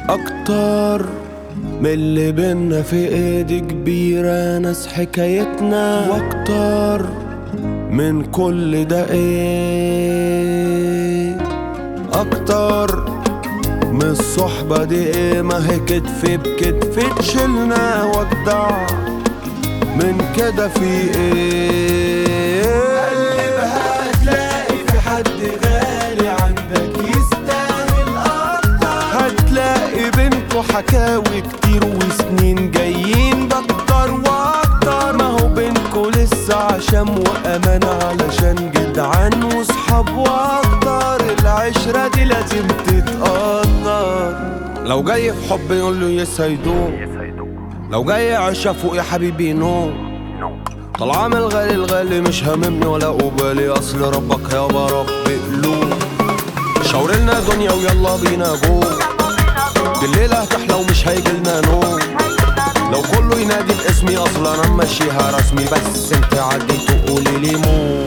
اكتر من اللي بينا في ايدي كبيرة ناس حكايتنا واكتر من كل ده ايه اكتر من الصحبة دي ايه ما هي كتف بكتف تشيلنا ودع من كده في ايه قلبها هتلاقي في حد غالي عندك يستاهل اكتر هتلاقي بينكوا حكاوي كتير وسنين جايين بكتر واكتر ما هو بينكوا لسه عشم وامان علشان جدعان وصحاب واكتر العشرة دي لازم تتقدر لو جاي في حب يقول له يس هيدوم لو جاي عشا فوق يا حبيبي نو طالعة من الغالي الغالي مش هاممني ولا قبالي اصل ربك يابا رب قلوب شاورلنا دنيا ويلا بينا جو دي الليلة هتحلى ومش هيجيلنا نوم لو كله ينادي باسمي اصلا انا ماشيها رسمي بس انت عدي تقولي لي مو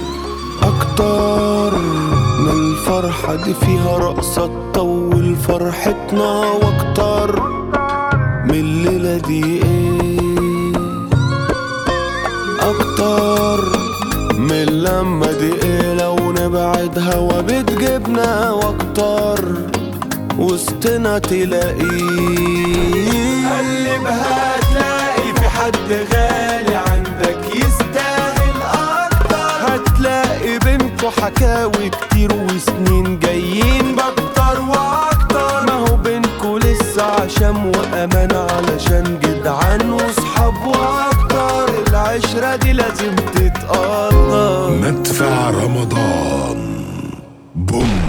اكتر من الفرحة دي فيها رقصة تطول فرحتنا واكتر من الليلة دي ايه اكتر من لما دي ايه لو نبعد هوا بتجيبنا واكتر وسطنا تلاقيه قلبها تلاقي في حد غالي عندك يستاهل اكتر هتلاقي بينكوا حكاوي كتير وسنين جايين بكتر واكتر ما هو بينكوا لسه عشم وامان علشان جدعان وصحاب واكتر العشرة دي لازم تتقدر مدفع رمضان بوم